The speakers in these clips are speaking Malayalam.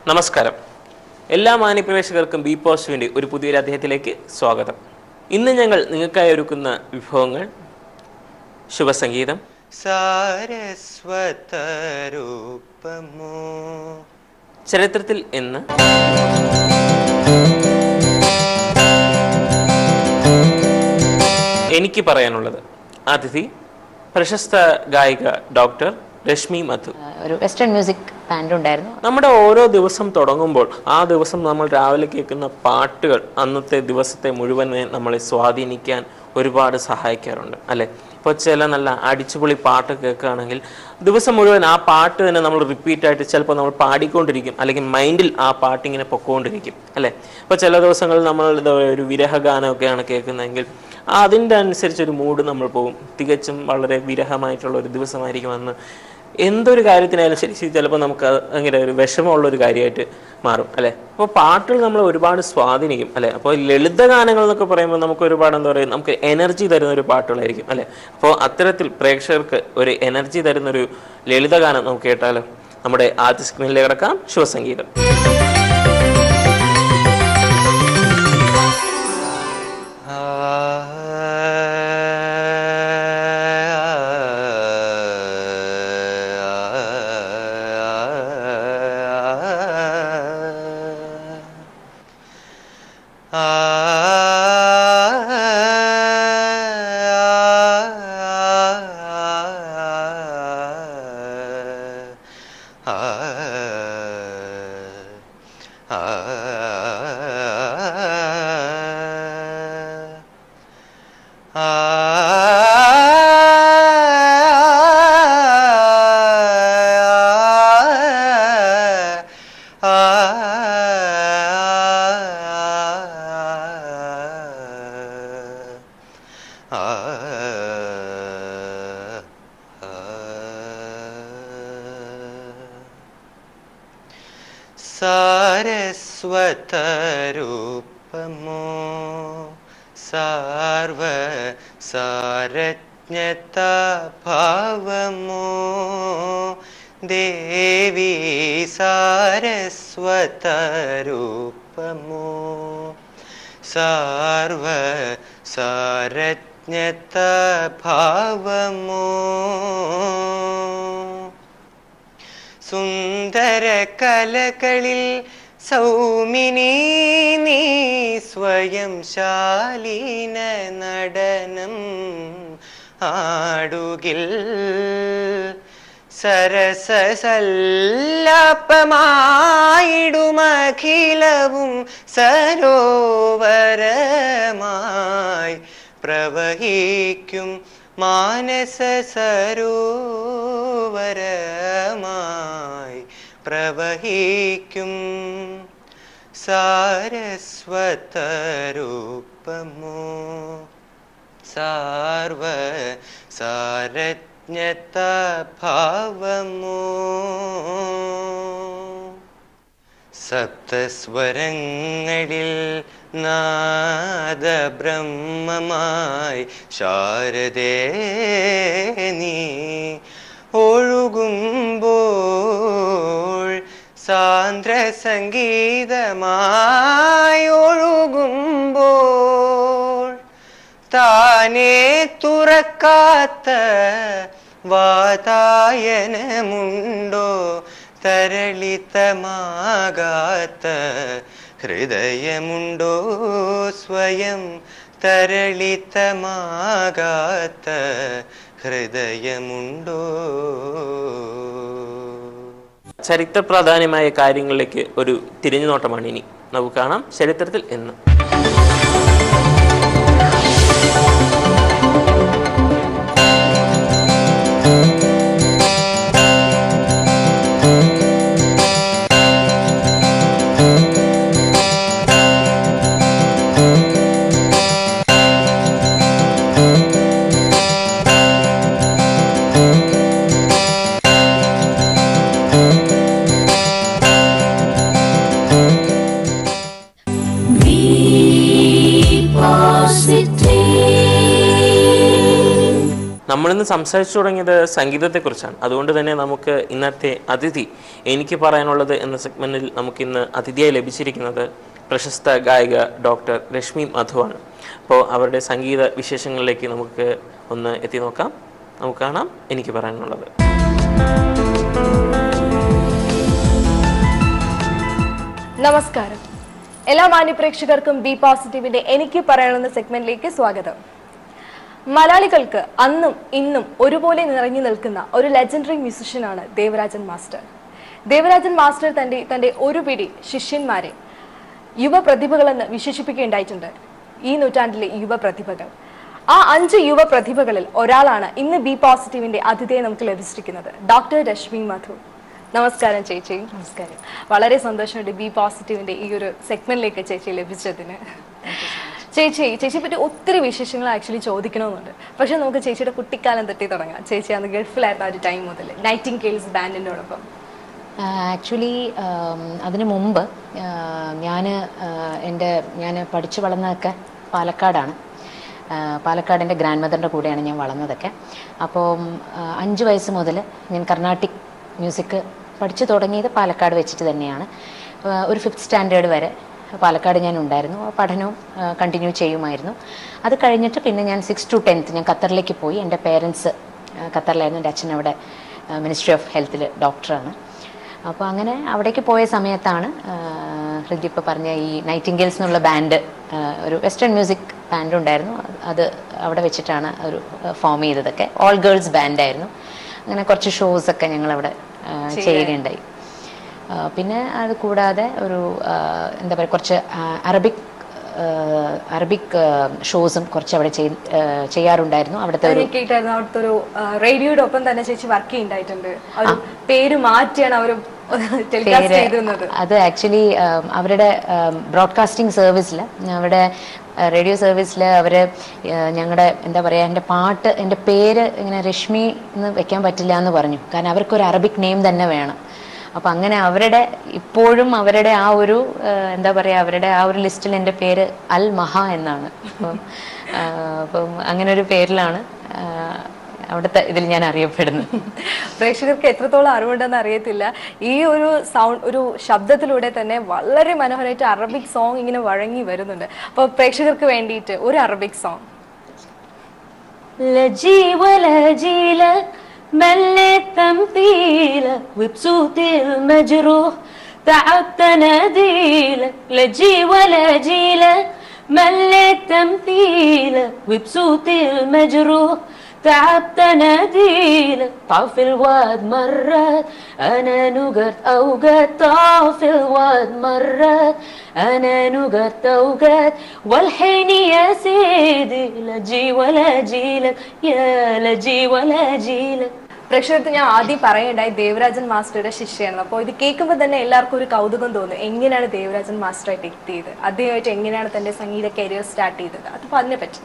നമസ്കാരം എല്ലാ മാന്യപ്രവേശകർക്കും ബി പോസ്റ്റുവിൻ്റെ ഒരു പുതിയൊരു അദ്ദേഹത്തിലേക്ക് സ്വാഗതം ഇന്ന് ഞങ്ങൾ നിങ്ങൾക്കായി ഒരുക്കുന്ന വിഭവങ്ങൾ ശുഭസംഗീതം സാരസ്വതരൂപമോ ചരിത്രത്തിൽ എന്ന് എനിക്ക് പറയാനുള്ളത് അതിഥി പ്രശസ്ത ഗായിക ഡോക്ടർ രശ്മി മധു ഒരു വെസ്റ്റേൺ മ്യൂസിക് ബാൻഡ് ഉണ്ടായിരുന്നു നമ്മുടെ ഓരോ ദിവസം തുടങ്ങുമ്പോൾ ആ ദിവസം നമ്മൾ രാവിലെ കേൾക്കുന്ന പാട്ടുകൾ അന്നത്തെ ദിവസത്തെ മുഴുവൻ നമ്മളെ സ്വാധീനിക്കാൻ ഒരുപാട് സഹായിക്കാറുണ്ട് അല്ലെ ഇപ്പോൾ ചില നല്ല അടിച്ചുപൊളി പാട്ട് കേൾക്കുകയാണെങ്കിൽ ദിവസം മുഴുവൻ ആ പാട്ട് തന്നെ നമ്മൾ റിപ്പീറ്റ് ആയിട്ട് ചിലപ്പോൾ നമ്മൾ പാടിക്കൊണ്ടിരിക്കും അല്ലെങ്കിൽ മൈൻഡിൽ ആ പാട്ട് ഇങ്ങനെ പൊക്കോണ്ടിരിക്കും അല്ലെ ഇപ്പോൾ ചില ദിവസങ്ങളിൽ നമ്മൾ എന്താ പറയുക ഒരു വിരഹഗാനമൊക്കെയാണ് കേൾക്കുന്നതെങ്കിൽ അതിൻ്റെ അനുസരിച്ച് ഒരു മൂഡ് നമ്മൾ പോകും തികച്ചും വളരെ വിരഹമായിട്ടുള്ള ഒരു ദിവസമായിരിക്കും അന്ന് എന്തൊരു കാര്യത്തിനായാലും ശരി ശരി ചിലപ്പോൾ നമുക്ക് അത് ഭയങ്കര ഒരു വിഷമമുള്ള ഒരു കാര്യമായിട്ട് മാറും അല്ലെ അപ്പോൾ പാട്ടുകൾ നമ്മൾ ഒരുപാട് സ്വാധീനിക്കും അല്ലെ അപ്പോൾ ലളിതഗാനങ്ങൾ എന്നൊക്കെ പറയുമ്പോൾ നമുക്ക് ഒരുപാട് എന്താ പറയുക നമുക്ക് എനർജി തരുന്ന ഒരു പാട്ടുകളായിരിക്കും അല്ലെ അപ്പോൾ അത്തരത്തിൽ പ്രേക്ഷകർക്ക് ഒരു എനർജി തരുന്ന ഒരു ലളിതഗാനം നമുക്ക് കേട്ടാലോ നമ്മുടെ ആദ്യ സ്ക്രീനിലേക്ക് കിടക്കാം ശുഭസംഗീതം സാരസ്വതരൂപമോ സാർവ സാരജ്ഞത ഭാവമോ ദേവി സാരസ്വതരൂപമോ സാർവ സാരജ്ഞത ഭാവമോ സുന്ദര കലകളിൽ സൗമിനി നീ സ്വയം ശാലീന നടനം ആടുകിൽ സരസല്ലാപമായിടുമഖിലവും സരോവരമായി പ്രവഹിക്കും മാനസ സരോവരമായി പ്രവഹിക്കും സാരസ്വതരൂപമോ സാർവ സാരജ്ഞത ഭാവമോ സപ്തസ്വരങ്ങളിൽ നാദബ്രഹ്മമായി ശാരദേ നീ ഒഴുകുമ്പോൾ സാന്ദ്ര സംഗീതമായി ഒഴുകുമ്പോൾ താനേ തുറക്കാത്ത വാതായനമുണ്ടോ തരളിതമാകാത്ത ഹൃദയമുണ്ടോ സ്വയം തരളിതമാകാത്ത ഹൃദയമുണ്ടോ ചരിത്ര പ്രാധാന്യമായ കാര്യങ്ങളിലേക്ക് ഒരു തിരിഞ്ഞുനോട്ടമാണ് ഇനി നമുക്ക് കാണാം ചരിത്രത്തിൽ എന്ന് We നമ്മളിന്ന് സംസാരിച്ചു തുടങ്ങിയത് സംഗീതത്തെക്കുറിച്ചാണ് അതുകൊണ്ട് തന്നെ നമുക്ക് ഇന്നത്തെ അതിഥി എനിക്ക് പറയാനുള്ളത് എന്ന സെഗ്മെന്റിൽ നമുക്കിന്ന് അതിഥിയായി ലഭിച്ചിരിക്കുന്നത് പ്രശസ്ത ഗായിക ഡോക്ടർ രശ്മി മധുവാണ് അപ്പോൾ അവരുടെ സംഗീത വിശേഷങ്ങളിലേക്ക് നമുക്ക് ഒന്ന് എത്തി നോക്കാം നമുക്ക് കാണാം എനിക്ക് പറയാനുള്ളത് നമസ്കാരം എല്ലാ മാന്യപ്രേക്ഷകർക്കും ബി പോസിറ്റീവിന്റെ എനിക്ക് പറയാനുള്ള സെഗ്മെന്റിലേക്ക് സ്വാഗതം മലയാളികൾക്ക് അന്നും ഇന്നും ഒരുപോലെ നിറഞ്ഞു നിൽക്കുന്ന ഒരു ലെജൻഡറി മ്യൂസിഷ്യനാണ് ദേവരാജൻ മാസ്റ്റർ ദേവരാജൻ മാസ്റ്റർ തന്റെ തന്റെ ഒരു പിടി ശിഷ്യന്മാരെ യുവ പ്രതിഭകളെന്ന് വിശേഷിപ്പിക്കുകയുണ്ടായിട്ടുണ്ട് ഈ നൂറ്റാണ്ടിലെ യുവ പ്രതിഭകൾ ആ അഞ്ച് യുവ പ്രതിഭകളിൽ ഒരാളാണ് ഇന്ന് ബി പോസിറ്റീവിന്റെ അതിഥിയെ നമുക്ക് ലഭിച്ചിരിക്കുന്നത് ഡോക്ടർ രശ്മി മധു നമസ്കാരം ചേച്ചി നമസ്കാരം വളരെ സന്തോഷമുണ്ട് ബി പോസിറ്റീവിന്റെ ഈ ഒരു സെഗ്മെന്റിലേക്ക് ചേച്ചി ലഭിച്ചതിന് ചേച്ചി ചേച്ചിയെ പറ്റി ഒത്തിരി വിശേഷങ്ങൾ ആക്ച്വലി ചോദിക്കണമെന്നുണ്ട് പക്ഷെ നമുക്ക് ചേച്ചിയുടെ കുട്ടിക്കാലം തൊട്ടേ തുടങ്ങാം ചേച്ചി അന്ന് ഗൾഫിലായിരുന്നു ആ ഒരു ടൈം മുതൽ നൈറ്റിംഗ് കെയിൽസ് ബാൻഡിനോടൊപ്പം ആക്ച്വലി അതിനു മുമ്പ് ഞാൻ എൻ്റെ ഞാൻ പഠിച്ചു വളർന്നതൊക്കെ പാലക്കാടാണ് ആ, പാലക്കാട് എൻ്റെ ഗ്രാൻഡ് മദറിൻ്റെ കൂടെയാണ് ഞാൻ വളർന്നതൊക്കെ അപ്പോൾ അഞ്ച് വയസ്സ് മുതൽ ഞാൻ കർണാട്ടിക് മ്യൂസിക് പഠിച്ചു തുടങ്ങിയത് പാലക്കാട് വെച്ചിട്ട് തന്നെയാണ് ആ, ഒരു ഫിഫ്ത്ത് സ്റ്റാൻഡേർഡ് വരെ പാലക്കാട് ഞാൻ ഉണ്ടായിരുന്നു ആ പഠനവും കണ്ടിന്യൂ ചെയ്യുമായിരുന്നു അത് കഴിഞ്ഞിട്ട് പിന്നെ ഞാൻ സിക്സ് ടു ടെൻത്ത് ഞാൻ ഖത്തറിലേക്ക് പോയി എൻ്റെ പേരൻസ് ഖത്തറിലായിരുന്നു എൻ്റെ അച്ഛൻ അവിടെ മിനിസ്ട്രി ഓഫ് ഹെൽത്തിൽ ഡോക്ടറാണ് അപ്പോൾ അങ്ങനെ അവിടേക്ക് പോയ സമയത്താണ് ഹൃദി ഇപ്പോൾ പറഞ്ഞ ഈ നൈറ്റിംഗേൽസ് എന്നുള്ള ബാൻഡ് ഒരു വെസ്റ്റേൺ മ്യൂസിക് ബാൻഡ് ഉണ്ടായിരുന്നു അത് അവിടെ വെച്ചിട്ടാണ് ഒരു ഫോം ചെയ്തതൊക്കെ ഓൾ ഗേൾസ് ബാൻഡായിരുന്നു അങ്ങനെ കുറച്ച് ഷോസ് ഒക്കെ ഞങ്ങൾ അവിടെ ചെയ്യുകയുണ്ടായി ആ, പിന്നെ അത് കൂടാതെ ഒരു ആ, എന്താ പറയുക കുറച്ച് ആ, അറബിക് ആ, അറബിക് ഷോസും കുറച്ച് അവിടെ ചെയ്- ആ, ചെയ്യാറുണ്ടായിരുന്നു അവിടുത്തെ ഒരു ഞാൻ കേട്ടായിരുന്നു അവിടുത്തെ ഒരു റേഡിയോയുടെ ഒപ്പം തന്നെ ചേച്ചി വർക്ക് ചെയ്യുന്നുണ്ടായിട്ടുണ്ട് ആ ഒരു പേര് മാറ്റിയാണ് അവർ ടെലികാസ്റ്റ് പേര് ചെയ്തിരുന്നത് അത് ആക്ച്വലി അവരുടെ ബ്രോഡ്കാസ്റ്റിംഗ് സർവീസിൽ അവിടെ റേഡിയോ സർവീസിൽ അവർ ഞങ്ങളുടെ എന്താ പറയുക എൻ്റെ പാട്ട് എൻ്റെ പേര് ഇങ്ങനെ രശ്മി എന്ന് വെക്കാൻ പറ്റില്ല എന്ന് പറഞ്ഞു കാരണം അവർക്കൊരു അറബിക് നെയിം തന്നെ വേണം അപ്പം അങ്ങനെ അവരുടെ ഇപ്പോഴും അവരുടെ ആ ഒരു ആ, എന്താ പറയുക അവരുടെ ആ ഒരു ലിസ്റ്റിൽ എൻ്റെ പേര് അൽ മഹ എന്നാണ് അപ്പം ആ, അപ്പം അങ്ങനെ ഒരു പേരിലാണ് ആ, അവിടുത്തെ ഇതിൽ ഞാൻ അറിയപ്പെടുന്നത് പ്രേക്ഷകർക്ക് എത്രത്തോളം അറിവുണ്ടെന്ന് അറിയത്തില്ല ഈ ഒരു സൗണ്ട് ഒരു ശബ്ദത്തിലൂടെ തന്നെ വളരെ മനോഹരമായിട്ട് അറബിക് സോങ് ഇങ്ങനെ വഴങ്ങി വരുന്നുണ്ട് അപ്പോൾ പ്രേക്ഷകർക്ക് വേണ്ടിയിട്ട് ഒരു അറബിക് സോങ് لجي ولا جيلك مليت تمثيلك وبصوتي المجروح تعبت اناديلك لجي ولا جيلك مليت تمثيلك وبصوتي المجروح تعبت اناديلك طاف الواد مرات انا نقرت اوقات طاف الواد مرات انا نقرت اوقات والحين يا سيدي لا جي ولا جيلك يا لا جي ولا جيلك പ്രേക്ഷകർക്ക് ഞാൻ ആദ്യം പറയേണ്ടായി ദേവരാജൻ മാസ്റ്ററുടെ ശിഷ്യയാണ് അപ്പോൾ ഇത് കേൾക്കുമ്പോൾ തന്നെ എല്ലാവർക്കും ഒരു കൗതുകം തോന്നും എങ്ങനെയാണ് ദേവരാജൻ മാസ്റ്ററായിട്ട് എത്തിയത് അദ്ദേഹമായിട്ട് എങ്ങനെയാണ് തന്റെ സംഗീത കരിയർ സ്റ്റാർട്ട് ചെയ്തത് അത് അതിനെ പറ്റി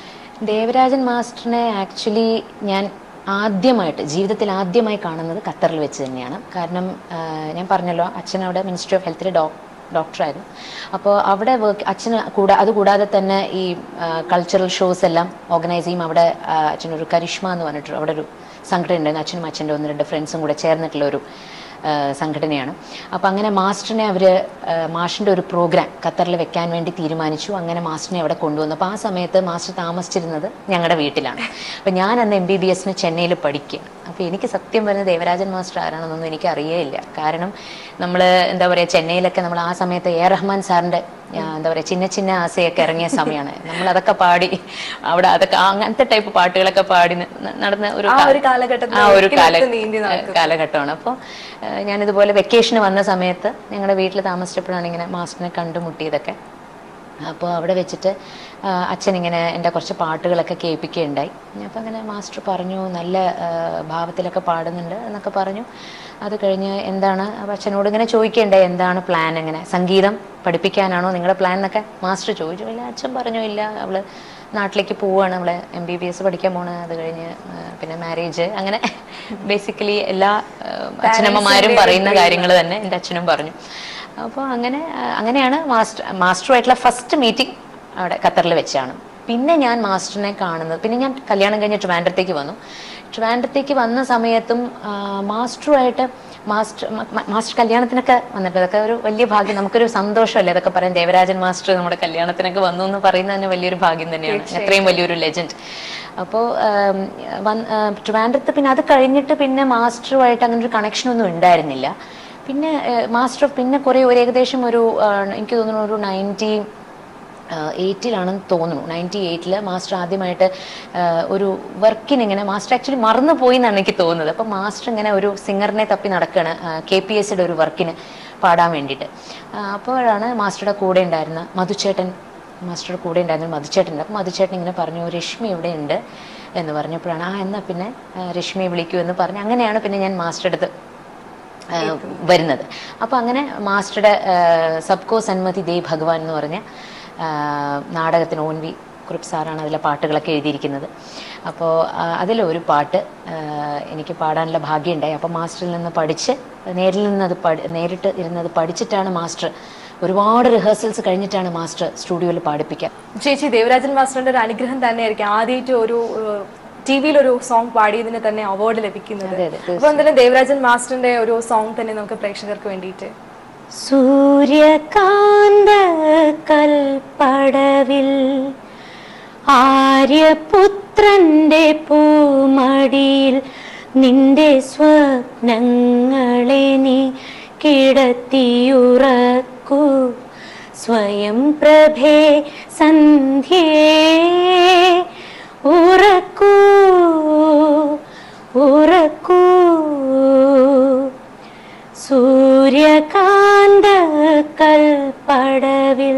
ദേവരാജൻ മാസ്റ്ററിനെ ആക്ച്വലി ഞാൻ ആദ്യമായിട്ട് ജീവിതത്തിൽ ആദ്യമായി കാണുന്നത് ഖത്തറിൽ വെച്ച് തന്നെയാണ് കാരണം ആ, ഞാൻ പറഞ്ഞല്ലോ അച്ഛൻ അവിടെ മിനിസ്ട്രി ഓഫ് ഹെൽത്തിൽ ഡോ ഡോക്ടറായിരുന്നു അപ്പോൾ അവിടെ വർക്ക് അച്ഛന് കൂടാ അതുകൂടാതെ തന്നെ ഈ കൾച്ചറൽ ഷോസ് എല്ലാം ഓർഗനൈസ് ചെയ്യും അവിടെ ആ, അച്ഛനൊരു കരിഷ്മ എന്ന് പറഞ്ഞിട്ട് അവിടെ ഒരു സംഘടന ഉണ്ടായിരുന്നു അച്ഛനും അച്ഛൻ്റെ ഒന്ന് രണ്ട് ഫ്രണ്ട്സും കൂടെ ചേർന്നിട്ടുള്ള ഒരു ആ, സംഘടനയാണ് അപ്പോൾ അങ്ങനെ മാസ്റ്ററിനെ അവർ മാഷിൻ്റെ ഒരു പ്രോഗ്രാം ഖത്തറിൽ വെക്കാൻ വേണ്ടി തീരുമാനിച്ചു അങ്ങനെ മാസ്റ്ററിനെ അവിടെ കൊണ്ടുവന്നു അപ്പോൾ ആ സമയത്ത് മാസ്റ്റർ താമസിച്ചിരുന്നത് ഞങ്ങളുടെ വീട്ടിലാണ് അപ്പോൾ ഞാൻ അന്ന് എം ബി ബി എസിന് ചെന്നൈയിൽ പഠിക്കുകയാണ് അപ്പോൾ എനിക്ക് സത്യം പറഞ്ഞ ദേവരാജൻ മാസ്റ്റർ ആരാണെന്നൊന്നും എനിക്ക് അറിയേയില്ല കാരണം നമ്മൾ എന്താ പറയുക ചെന്നൈയിലൊക്കെ നമ്മൾ ആ സമയത്ത് എ റഹ്മാൻ സാറിൻ്റെ ആ, എന്താ പറയുക ചിന്ന ചിന്ന ആസയൊക്കെ ഇറങ്ങിയ സമയമാണ് നമ്മൾ അതൊക്കെ പാടി അവിടെ അതൊക്കെ അങ്ങനത്തെ ടൈപ്പ് പാട്ടുകളൊക്കെ പാടി ന- നടന്ന ഒരു ആ കാ- ഒരു കാലഘട്ടത്തിൽ ആ ഒരു കാല ഒരിക്കലും നീന്തി നടക്കും. കാലഘട്ടമാണ് അപ്പോൾ ഞാനിതുപോലെ വെക്കേഷന് വന്ന സമയത്ത് ഞങ്ങളുടെ വീട്ടിൽ താമസിച്ചപ്പോഴാണ് ഇങ്ങനെ മാസ്റ്ററിനെ കണ്ടുമുട്ടിയതൊക്കെ അപ്പോൾ അവിടെ വെച്ചിട്ട് ആ, അച്ഛൻ ഇങ്ങനെ എൻ്റെ കുറച്ച് പാട്ടുകളൊക്കെ കേൾപ്പിക്കുകയുണ്ടായി അപ്പോൾ അങ്ങനെ മാസ്റ്റർ പറഞ്ഞു നല്ല ആ, ഭാവത്തിലൊക്കെ പാടുന്നുണ്ട് എന്നൊക്കെ പറഞ്ഞു അത് കഴിഞ്ഞ് എന്താണ് അപ്പോൾ അച്ഛനോട് ഇങ്ങനെ ചോദിക്കേണ്ടായി എന്താണ് പ്ലാൻ എങ്ങനെ സംഗീതം പഠിപ്പിക്കാനാണോ നിങ്ങളുടെ പ്ലാൻ എന്നൊക്കെ മാസ്റ്റർ ചോദിച്ചു ഇല്ല അച്ഛൻ പറഞ്ഞു ഇല്ല അവള് നാട്ടിലേക്ക് പോവുകയാണ് അവള് എം ബി ബി എസ് പഠിക്കാൻ പോണ് അത് കഴിഞ്ഞ് ആ, പിന്നെ മാരേജ് അങ്ങനെ ബേസിക്കലി എല്ലാ ആ, അച്ഛനമ്മമാരും പറയുന്ന കാര്യങ്ങൾ തന്നെ എൻ്റെ അച്ഛനും പറഞ്ഞു അപ്പോൾ അങ്ങനെ ആ, അങ്ങനെയാണ് മാസ്റ്റർ മാസ്റ്ററുമായിട്ടുള്ള ഫസ്റ്റ് മീറ്റിംഗ് അവിടെ ഖത്തറിൽ വെച്ചാണ് പിന്നെ ഞാൻ മാസ്റ്ററിനെ കാണുന്നത് പിന്നെ ഞാൻ കല്യാണം കഴിഞ്ഞ് ട്രിവാൻഡ്രത്തേക്ക് വന്നു ട്രിവാൻഡ്രത്തേക്ക് വന്ന സമയത്തും ആ, മാസ്റ്ററുമായിട്ട് മാസ്റ്റർ മ- മ- മാസ്റ്റർ കല്യാണത്തിനൊക്കെ വന്നിട്ട് അതൊക്കെ ഒരു വലിയ ഭാഗ്യം നമുക്കൊരു സന്തോഷമല്ലേ അതൊക്കെ പറയാം ദേവരാജൻ മാസ്റ്റർ നമ്മുടെ കല്യാണത്തിനൊക്കെ വന്നു എന്ന് പറയുന്നത് തന്നെ വലിയൊരു ഭാഗ്യം തന്നെയാണ് അത്രയും വലിയൊരു ലെജൻഡ് അപ്പോൾ ട്രിവാൻഡ്രത്ത് പിന്നെ അത് കഴിഞ്ഞിട്ട് പിന്നെ മാസ്റ്ററുമായിട്ട് അങ്ങനെ ഒരു കണക്ഷൻ ഒന്നും ഉണ്ടായിരുന്നില്ല പിന്നെ ഏഹ്, മാസ്റ്റർ പിന്നെ കുറേ ഒരു ഏകദേശം ഒരു ആ, എനിക്ക് തോന്നുന്നു ഒരു നയൻറ്റി എയ്റ്റിലാണെന്ന് തോന്നുന്നു നയൻറ്റി എയ്റ്റിൽ മാസ്റ്റർ ആദ്യമായിട്ട് ആ, ഒരു വർക്കിന് ഇങ്ങനെ മാസ്റ്റർ ആക്ച്വലി മറന്നു പോയി എന്നാണ് എനിക്ക് തോന്നുന്നത് അപ്പം മാസ്റ്റർ ഇങ്ങനെ ഒരു സിംഗറിനെ തപ്പി നടക്കുകയാണ് കെ പി എസ് സിയുടെ ഒരു വർക്കിന് പാടാൻ വേണ്ടിയിട്ട് ആ, അപ്പോഴാണ് മാസ്റ്ററുടെ കൂടെ ഉണ്ടായിരുന്ന മധുചേട്ടൻ മാസ്റ്ററുടെ കൂടെ ഉണ്ടായിരുന്ന ഒരു മധുചേട്ടൻ അപ്പം മധുചേട്ടൻ ഇങ്ങനെ പറഞ്ഞു രശ്മി എവിടെയുണ്ട് എന്ന് പറഞ്ഞപ്പോഴാണ് ആ എന്നാൽ പിന്നെ ആ, രശ്മിയെ വിളിക്കൂ എന്ന് പറഞ്ഞ് അങ്ങനെയാണ് പിന്നെ ഞാൻ മാസ്റ്ററുടെ അടുത്ത് ആ, വരുന്നത് അപ്പോൾ അങ്ങനെ മാസ്റ്ററുടെ ആ, സബ്കോ സന്മതി ദേ ഭഗവാൻ എന്ന് പറഞ്ഞ ആ, നാടകത്തിന് ഓൻ വി കുറുപ്പ് സാറാണ് അതിലെ പാട്ടുകളൊക്കെ എഴുതിയിരിക്കുന്നത് അപ്പോൾ അതിലൊരു പാട്ട് ആ, എനിക്ക് പാടാനുള്ള ഭാഗ്യമുണ്ടായി അപ്പോൾ മാസ്റ്ററിൽ നിന്ന് പഠിച്ച് നേരിൽ നിന്ന് അത് പഠി നേരിട്ട് ഇരുന്നത് പഠിച്ചിട്ടാണ് മാസ്റ്റർ ഒരുപാട് റിഹേഴ്സൽസ് കഴിഞ്ഞിട്ടാണ് മാസ്റ്റർ സ്റ്റുഡിയോയിൽ പാടിപ്പിക്കുക ചേച്ചി ദേവരാജൻ മാസ്റ്ററിന്റെ ഒരു അനുഗ്രഹം തന്നെയായിരിക്കും ആദ്യമായിട്ട് ഒരു ടി വിയിൽ ഒരു സോങ് പാടിയതിന് തന്നെ അവാർഡ് ലഭിക്കുന്നത് അതെ, അതെ, അപ്പൊ എന്തായാലും ദേവരാജൻ മാസ്റ്ററിന്റെ ഒരു സോങ് തന്നെ നമുക്ക് പ്രേക്ഷകർക്ക് വേണ്ടിയിട്ട് സൂര്യകാന്ത കൽപ്പടവിൽ ആര്യപുത്രന്റെ പൂമടിയിൽ നിന്റെ സ്വപ്നങ്ങളെ നീ കിടത്തിയുറക്കൂ സ്വയം പ്രഭേ സന്ധ്യേ ഉറക്കൂ ഉറക്കൂ സൂര്യകാന്ത കൽപ്പടവിൽ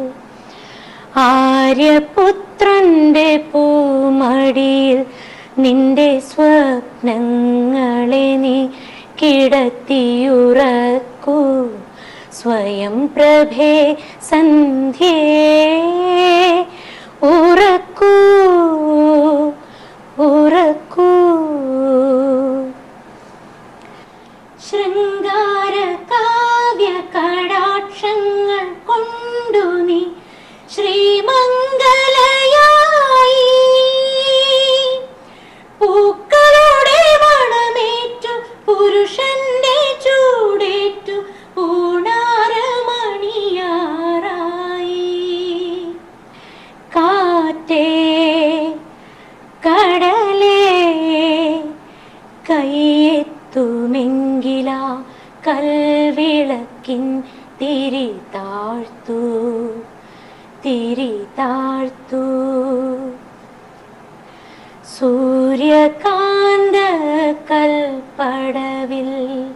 ആര്യപുത്രന്റെ പൂമടിയിൽ നിന്റെ സ്വപ്നങ്ങളെ നീ കിടത്തിയുറക്കൂ സ്വയം പ്രഭേ സന്ധ്യേ ഉറക്കൂ ഉറക്കൂ ശൃംഗാര കാവ്യ കടാക്ഷങ്ങൾ കൊണ്ടു നീ ശ്രീമംഗലയായി പൂക്കളുടെ മണമേറ്റു പുരുഷന്റെ ചൂടേറ്റു പൂണാരമണിയാറായി കാറ്റേ കടലേ കൈയെത്തുമെങ്കില കൽവിളക്കിൻ തിരി താഴ്ത്തു തിരി താഴ്ത്തു സൂര്യകാന്ത കൽപ്പടവിൽ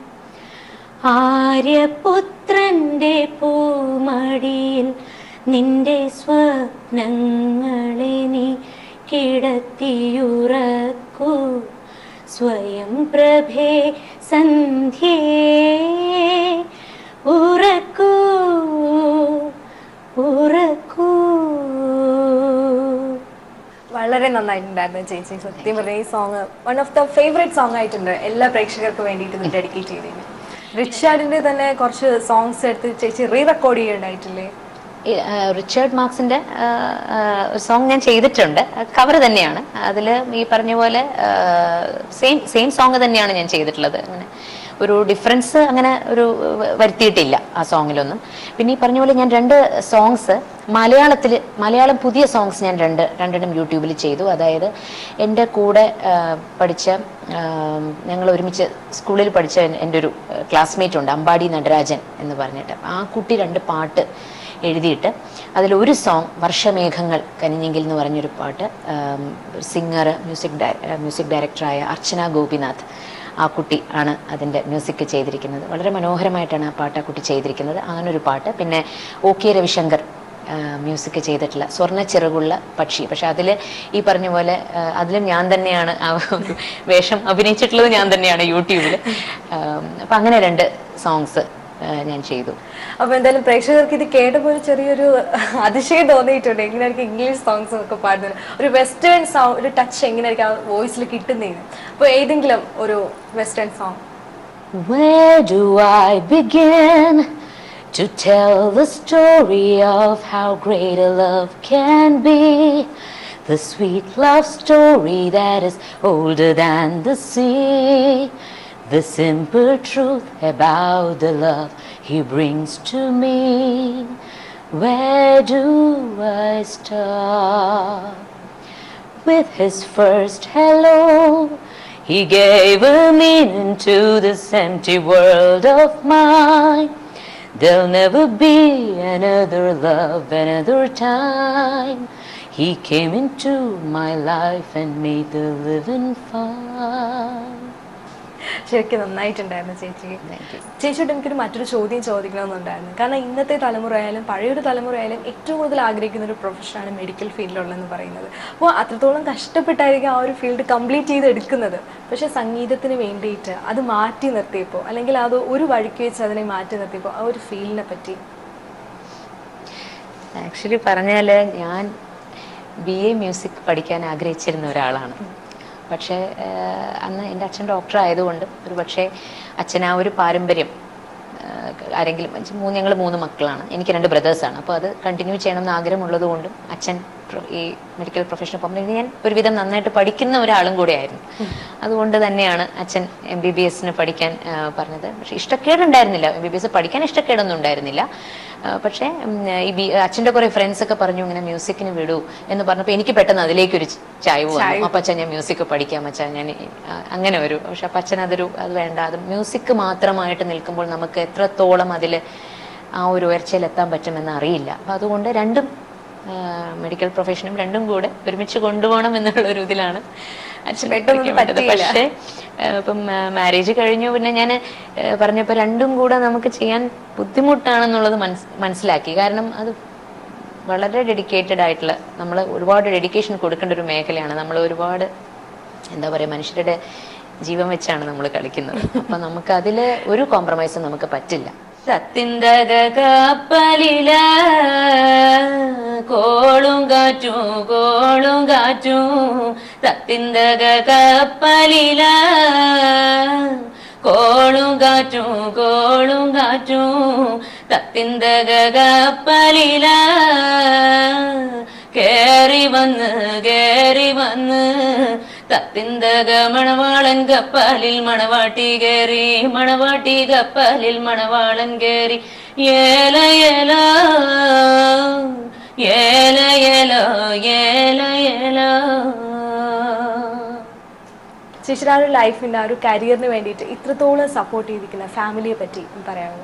ആര്യപുത്രന്റെ പൂമടിയിൽ നിന്റെ സ്വപ്നങ്ങളെ നീ കിടത്തിയുറക്കൂ സ്വയം പ്രഭേ സന്ധ്യേ ഉറക്കൂ ഉറക്കൂ വളരെ നന്നായിട്ടുണ്ടായിരുന്നു ചേച്ചി സത്യം പറഞ്ഞ ഈ song one of the favourite song ആയിട്ടുണ്ട് എല്ലാ പ്രേക്ഷകർക്കും വേണ്ടിയിട്ട് ഇത് ഡെഡിക്കേറ്റ് ചെയ്തതിന് റിച്ചാർഡിന്റെ തന്നെ കുറച്ച് സോങ്സ് എടുത്ത് ചേച്ചി റീ റെക്കോർഡ് ചെയ്യുന്നുണ്ടായിട്ടില്ലേ ഈ, ആ, റിച്ചാർഡ് മാർക്സിന്റെ സോങ് ഞാൻ ചെയ്തിട്ടുണ്ട് കവർ തന്നെയാണ് അതിൽ ഈ പറഞ്ഞ പോലെ സെയിം സെയിം സോങ് തന്നെയാണ് ഞാൻ ചെയ്തിട്ടുള്ളത് അങ്ങനെ ഒരു ഡിഫറൻസ് അങ്ങനെ ഒരു വ- വരുത്തിയിട്ടില്ല ആ സോങ്ങിലൊന്നും പിന്നെ ഈ പറഞ്ഞ പോലെ ഞാൻ രണ്ട് സോങ്സ് മലയാളത്തിൽ മലയാളം പുതിയ സോങ്സ് ഞാൻ രണ്ട് രണ്ടെണ്ണം യൂട്യൂബിൽ ചെയ്തു അതായത് എൻ്റെ കൂടെ ആ, പഠിച്ച ആ, ഞങ്ങൾ ഒരുമിച്ച് സ്കൂളിൽ പഠിച്ച എൻ്റെ ഒരു ക്ലാസ്മേറ്റ് ഉണ്ട് അമ്പാടി നടരാജൻ എന്ന് പറഞ്ഞിട്ട് ആ കുട്ടി രണ്ട് പാട്ട് എഴുതിയിട്ട് അതിലൊരു സോങ് വർഷമേഘങ്ങൾ കനിഞ്ഞെങ്കിൽ എന്ന് പറഞ്ഞൊരു പാട്ട് സിംഗർ മ്യൂസിക് മ്യൂസിക് ഡയറക്ടറായ അർച്ചന ഗോപിനാഥ് ആ കുട്ടി ആണ് അതിൻ്റെ മ്യൂസിക് ചെയ്തിരിക്കുന്നത് വളരെ മനോഹരമായിട്ടാണ് ആ പാട്ട് ആ കുട്ടി ചെയ്തിരിക്കുന്നത് അങ്ങനെ ഒരു പാട്ട് പിന്നെ ഒ കെ രവിശങ്കർ മ്യൂസിക് ചെയ്തിട്ടുള്ള സ്വർണ്ണ ചിറകുള്ള പക്ഷി പക്ഷെ അതിൽ ഈ പറഞ്ഞ പോലെ അതിലും ഞാൻ തന്നെയാണ് ആ ഒരു വേഷം അഭിനയിച്ചിട്ടുള്ളത് ഞാൻ തന്നെയാണ് യൂട്യൂബിൽ അപ്പം അങ്ങനെ രണ്ട് സോങ്സ് ഞാൻ ചെയ്തു അപ്പൊ എന്തായാലും പ്രേക്ഷകർക്ക് ഇത് കേട്ടപ്പോൾ ഒരു ചെറിയൊരു അതിശയം തോന്നിയിട്ടുണ്ട് എങ്ങനെയായിരിക്കും ഇംഗ്ലീഷ് സോങ്സ് ഒക്കെ പാടുന്നത് ഒരു വെസ്റ്റേൺ സൗണ്ട് ഒരു ടച്ച് എങ്ങനെയായിരിക്കും ആ വോയിസിൽ കിട്ടുന്നതിന് അപ്പൊ ഏതെങ്കിലും ഒരു western song Where do I begin to tell the story of how great a love can be. The sweet love story that is older than the sea. The simple truth about the love he brings to me. Where do I start? With his first hello, he gave a meaning to this empty world of mine. There'll never be another love, another time. He came into my life and made the living fun. ശരിക്കും നന്നായിട്ടുണ്ടായിരുന്നു ചേച്ചി Thank you. ചേച്ചിയോട് എനിക്കൊരു മറ്റൊരു ചോദ്യം ചോദിക്കണമെന്നുണ്ടായിരുന്നു കാരണം ഇന്നത്തെ തലമുറയായാലും പഴയൊരു തലമുറയായാലും ഏറ്റവും കൂടുതൽ ആഗ്രഹിക്കുന്ന ഒരു പ്രൊഫഷനാണ് മെഡിക്കൽ ഫീൽഡിലുള്ളതെന്ന് പറയുന്നത് അപ്പോൾ അത്രത്തോളം കഷ്ടപ്പെട്ടായിരിക്കും ആ ഒരു ഫീൽഡ് കംപ്ലീറ്റ് ചെയ്ത് എടുക്കുന്നത് പക്ഷേ സംഗീതത്തിന് വേണ്ടിയിട്ട് അത് മാറ്റി നിർത്തിയപ്പോൾ അല്ലെങ്കിൽ അത് ഒരു വഴിക്ക് വെച്ച് അതിനെ മാറ്റി നിർത്തിയപ്പോൾ ആ ഒരു ഫീൽഡിനെ പറ്റി ആക്ച്വലി പറഞ്ഞാൽ ഞാൻ ബി എ മ്യൂസിക് പഠിക്കാൻ ആഗ്രഹിച്ചിരുന്ന ഒരാളാണ് പക്ഷേ ആഹ്, അന്ന് എൻ്റെ അച്ഛൻ ഡോക്ടർ ആയതുകൊണ്ട് ഒരു പക്ഷേ അച്ഛൻ ആ ഒരു പാരമ്പര്യം ആഹ്, ആരെങ്കിലും വെച്ച് മൂന്ന് ഞങ്ങൾ മൂന്ന് മക്കളാണ് എനിക്ക് രണ്ട് ബ്രദേഴ്സാണ് അപ്പോൾ അത് കണ്ടിന്യൂ ചെയ്യണമെന്ന് ആഗ്രഹമുള്ളത് കൊണ്ടും അച്ഛൻ പ്ര- ഈ മെഡിക്കൽ പ്രൊഫഷൻ പോകുമ്പോൾ ഞാൻ ഒരുവിധം നന്നായിട്ട് പഠിക്കുന്ന ഒരാളും കൂടെയായിരുന്നു അതുകൊണ്ട് തന്നെയാണ് അച്ഛൻ എം ബി ബി എസിന് പഠിക്കാൻ ആഹ്, പറഞ്ഞത് പക്ഷേ ഇഷ്ടക്കേടുണ്ടായിരുന്നില്ല എം ബി ബി എസ് പഠിക്കാൻ ഇഷ്ടക്കേടൊന്നും ഉണ്ടായിരുന്നില്ല ആ, പക്ഷേ ഉം, ഈ ബി അച്ഛൻ്റെ കുറേ ഫ്രണ്ട്സ് ഒക്കെ പറഞ്ഞു ഇങ്ങനെ മ്യൂസിക്കിന് വിടൂ എന്ന് പറഞ്ഞപ്പോൾ എനിക്ക് പെട്ടെന്ന് അതിലേക്കൊരു ചായ്വ് വന്നു അപ്പം അച്ഛൻ ഞാൻ മ്യൂസിക് പഠിക്കാം അച്ഛൻ ഞാൻ ഈ- ആ, അങ്ങനെ ഒരു പക്ഷെ അപ്പം അച്ഛൻ അതൊരു അത് വേണ്ട അത് മ്യൂസിക് മാത്രമായിട്ട് നിൽക്കുമ്പോൾ നമുക്ക് എത്രത്തോളം അതിൽ ആ ഒരു ഉയർച്ചയിലെത്താൻ പറ്റുമെന്ന് അറിയില്ല അപ്പം അതുകൊണ്ട് രണ്ടും മെഡിക്കൽ പ്രൊഫഷനും രണ്ടും കൂടെ ഒരുമിച്ച് കൊണ്ടുപോകണം എന്നുള്ള ഒരു ഇതിലാണ് അച്ഛൻ പെട്ടെന്നൊന്നും പഠിക്കാൻ വിട്ടത്. പറ്റിയില്ല. പക്ഷേ ഏഹ് ഇപ്പം മാരേജ് കഴിഞ്ഞു പിന്നെ ഞാൻ പറഞ്ഞപ്പോൾ രണ്ടും കൂടെ നമുക്ക് ചെയ്യാൻ ബുദ്ധിമുട്ടാണെന്നുള്ളത് മനസ് മനസ്സിലാക്കി കാരണം അത് വളരെ ഡെഡിക്കേറ്റഡ് ആയിട്ടുള്ള നമ്മൾ ഒരുപാട് ഡെഡിക്കേഷൻ കൊടുക്കേണ്ട ഒരു മേഖലയാണ് നമ്മൾ ഒരുപാട് എന്താ പറയുക മനുഷ്യരുടെ ജീവൻ വെച്ചാണ് നമ്മൾ കളിക്കുന്നത് അപ്പൊ നമുക്ക് അതിൽ ഒരു കോംപ്രമൈസും നമുക്ക് പറ്റില്ല സത്തിന്തക കപ്പലില കോളും കാറ്റും കോളും കാറ്റും സത്തിന്തക കപ്പലില കോളും കാറ്റും കോളും കാറ്റും തത്തിന്തക കപ്പലില കേറി വന്ന് കേറി വന്ന് തത്തിന്തക മണവാളൻ കപ്പലിൽ മണവാട്ടി കേറി മണവാട്ടി കപ്പലിൽ മണവാളൻ കേറി ഏല ഏല ഏല ഏല ഏല ഏല ചേച്ചിയുടെ ആ ഒരു ലൈഫിൻ്റെ ആ ഒരു കരിയറിന് വേണ്ടിയിട്ട് ഇത്രത്തോളം സപ്പോർട്ട് ചെയ്തിരിക്കുന്ന ഫാമിലിയെ പറ്റി ഒന്ന് പറയാമോ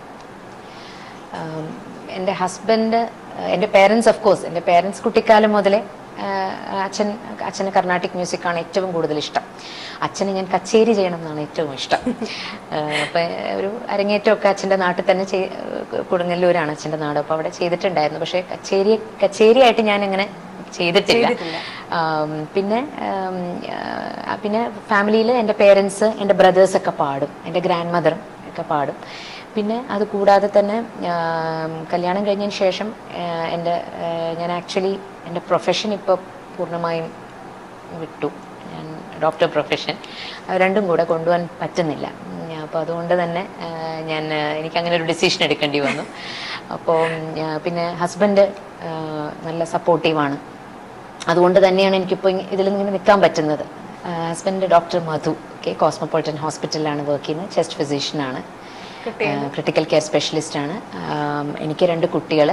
ആം, എൻ്റെ ഹസ്ബൻഡ് എൻ്റെ പേരൻസ് ഓഫ് കോഴ്സ് എൻ്റെ പേരൻസ് കുട്ടിക്കാലം മുതലേ ആ, അച്ഛൻ അച്ഛന് കർണാട്ടിക് മ്യൂസിക്കാണ് ഏറ്റവും കൂടുതൽ ഇഷ്ടം അച്ഛന് ഞാൻ കച്ചേരി ചെയ്യണം എന്നാണ് ഏറ്റവും ഇഷ്ടം ആ, അപ്പൊ ഒരു അരങ്ങേറ്റമൊക്കെ അച്ഛൻ്റെ നാട്ടിൽ തന്നെ ചെയ് കൊടുങ്ങല്ലൂരാണ് അച്ഛൻ്റെ നാട് അപ്പോൾ അവിടെ ചെയ്തിട്ടുണ്ടായിരുന്നു പക്ഷേ കച്ചേരി കച്ചേരിയായിട്ട് ഞാൻ അങ്ങനെ ചെയ്തിട്ടില്ല ആം, പിന്നെ ആം, ആ, പിന്നെ ഫാമിലിയിൽ എൻ്റെ പേരൻസ് എൻ്റെ ബ്രദേഴ്സ് ഒക്കെ പാടും എൻ്റെ ഗ്രാൻഡ് മദറും ഒക്കെ പാടും പിന്നെ അത് കൂടാതെ തന്നെ ആം, കല്യാണം കഴിഞ്ഞതിന് ശേഷം ആ, എൻ്റെ ആ, ഞാൻ ആക്ച്വലി എൻ്റെ പ്രൊഫഷൻ ഇപ്പോൾ പൂർണ്ണമായും വിട്ടു ഞാൻ ഡോക്ടർ പ്രൊഫഷൻ അത് രണ്ടും കൂടെ കൊണ്ടുപോകാൻ പറ്റുന്നില്ല അപ്പോൾ അതുകൊണ്ട് തന്നെ ആ, ഞാൻ ആ, എനിക്ക് അങ്ങനെ ഒരു ഡിസിഷൻ എടുക്കേണ്ടി വന്നു അപ്പോൾ പിന്നെ ഹസ്ബൻഡ് നല്ല സപ്പോർട്ടീവാണ് അതുകൊണ്ട് തന്നെയാണ് എനിക്കിപ്പോൾ ഇതിൽ ഇങ്ങനെ നിൽക്കാൻ പറ്റുന്നത് husband doctor Madhu okay cosmopolitan ഹോസ്പിറ്റലിലാണ് വർക്ക് ചെയ്യുന്നത് ചെസ്റ്റ് ഫിസിഷ്യനാണ് ക്രിട്ടിക്കൽ കെയർ സ്പെഷ്യലിസ്റ്റ് ആണ് ആം, എനിക്ക് രണ്ട് കുട്ടികൾ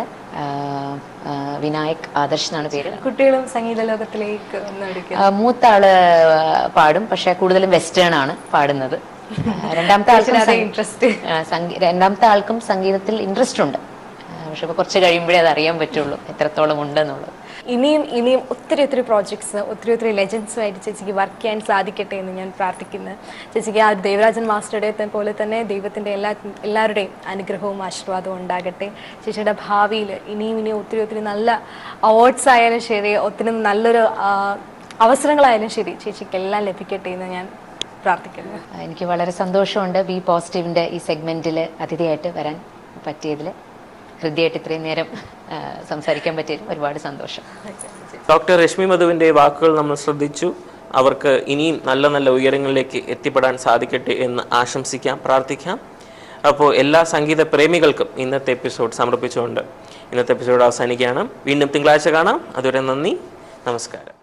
വിനായക് ആദർശ് എന്നാണ് പേര് കുട്ടികളും സംഗീത ലോകത്തിലേക്ക് ഒന്നെടുക്കുക ആ, മൂത്ത ആള് പാടും പക്ഷെ കൂടുതലും വെസ്റ്റേൺ ആണ് പാടുന്നത് ആ, രണ്ടാമത്തെ ആൾക്കും ചേച്ചിയുടെ അതേ സംഗീ- interest. ആ, സംഗീ- രണ്ടാമത്തെ ആൾക്കും സംഗീതത്തിൽ ഇൻട്രസ്റ്റ് ഉണ്ട് ആ, പക്ഷെ ഇപ്പൊ കുറച്ച് കഴിയുമ്പോഴേ അത് അറിയാൻ പറ്റുള്ളൂ എത്രത്തോളം ഉണ്ടെന്നുള്ളത് ഇനിയും ഇനിയും ഒത്തിരി ഒത്തിരി പ്രോജക്ട്സ് ഒത്തിരി ഒത്തിരി ലെജൻസുമായിട്ട് ചേച്ചിക്ക് വർക്ക് ചെയ്യാൻ സാധിക്കട്ടെ എന്ന് ഞാൻ പ്രാർത്ഥിക്കുന്നു ചേച്ചിക്ക് ആ ദേവരാജൻ മാസ്റ്ററുടെ പോലെ തന്നെ ദൈവത്തിൻ്റെ എല്ലാ എല്ലാവരുടെയും അനുഗ്രഹവും ആശീർവാദവും ഉണ്ടാകട്ടെ ചേച്ചിയുടെ ഭാവിയിൽ ഇനിയും ഇനിയും ഒത്തിരി ഒത്തിരി നല്ല അവാർഡ്സ് ആയാലും ശരി ഒത്തിരി നല്ലൊരു ആ, അവസരങ്ങളായാലും ശരി ചേച്ചിക്ക് എല്ലാം ലഭിക്കട്ടെ എന്ന് ഞാൻ പ്രാർത്ഥിക്കുന്നു ആ, എനിക്ക് വളരെ സന്തോഷമുണ്ട് ബി പോസിറ്റീവിന്റെ ഈ സെഗ്മെന്റിൽ അതിഥിയായിട്ട് വരാൻ പറ്റിയതിൽ ഹൃദയമായിട്ട് ഇത്രയും നേരം ആ, സംസാരിക്കാൻ പറ്റിയതിൽ ഒരുപാട് സന്തോഷം ഡോക്ടർ രശ്മി മധുവിൻ്റെ വാക്കുകൾ നമ്മൾ ശ്രദ്ധിച്ചു അവർക്ക് ഇനിയും നല്ല നല്ല ഉയരങ്ങളിലേക്ക് എത്തിപ്പെടാൻ സാധിക്കട്ടെ എന്ന് ആശംസിക്കാം പ്രാർത്ഥിക്കാം അപ്പോൾ എല്ലാ സംഗീത പ്രേമികൾക്കും ഇന്നത്തെ എപ്പിസോഡ് സമർപ്പിച്ചുകൊണ്ട് ഇന്നത്തെ എപ്പിസോഡ് അവസാനിക്കുകയാണ് വീണ്ടും തിങ്കളാഴ്ച കാണാം അതുവരെ നന്ദി നമസ്കാരം